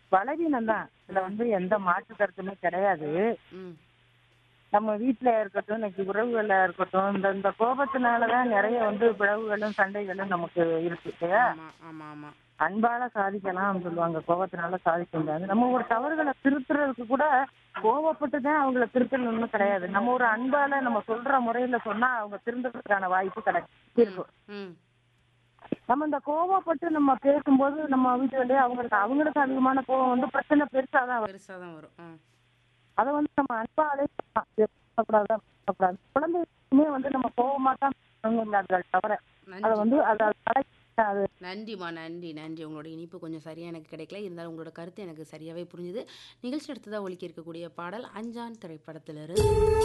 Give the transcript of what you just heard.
பலவீனம் தான் இதுல வந்து எந்த மாற்று கருத்துமே கிடையாது ம் நம்ம வீட்ல இருக்கட்டும் இன்னைக்கு உறவுகளா இருக்கட்டும் இந்த இந்த கோபத்தினாலதான் நிறைய வந்து பிளவுகளும் சண்டைகளும் நமக்கு இருக்கு இல்லையா ஆமா ஆமா ஆமா அன்பால சாதிக்கலாம் சொல்லுவாங்க கோபத்தினால சாதிக்க முடியாது நம்ம ஒரு தவறுகளை திருத்துறதுக்கு கூட கோவப்பட்டு தான் அவங்கள திருத்தணும்னு கிடையாது நம்ம ஒரு அன்பால நம்ம சொல்ற முறையில சொன்னா அவங்க திருந்துறதுக்கான வாய்ப்பு கிடைக்கும் இருக்கும் ம் நம்ம இந்த கோவப்பட்டு நம்ம பேசும்போது நம்ம வீட்டுலயே அவங்களுக்கு அவங்களுக்கு அதிகமான கோவம் வந்து பிரச்சனை பெருசாதான் வரும் பெருசா தான் வரும் ஆ அதை வந்து நம்ம அன்பாலே சொல்லலாம். இது பண்ணக்கூடாது, அது பண்ணக்கூடாது. குழந்தைகளுமே வந்து நம்ம கோவமா தான் பேசணுங்கிறார்கள் தவிர அதை நன்றி வந்து அதை தடை- அது நன்றிம்மா நன்றி நன்றி உங்களோட இனிப்பு கொஞ்சம் சரியாக எனக்கு கிடைக்கல இருந்தாலும் உங்களோட கருத்து எனக்கு சரியாகவே புரிஞ்சுது நிகழ்ச்சி அடுத்ததாக ஒலிக்க இருக்கக்கூடிய பாடல் அஞ்சான் திரைப்படத்திலிருந்து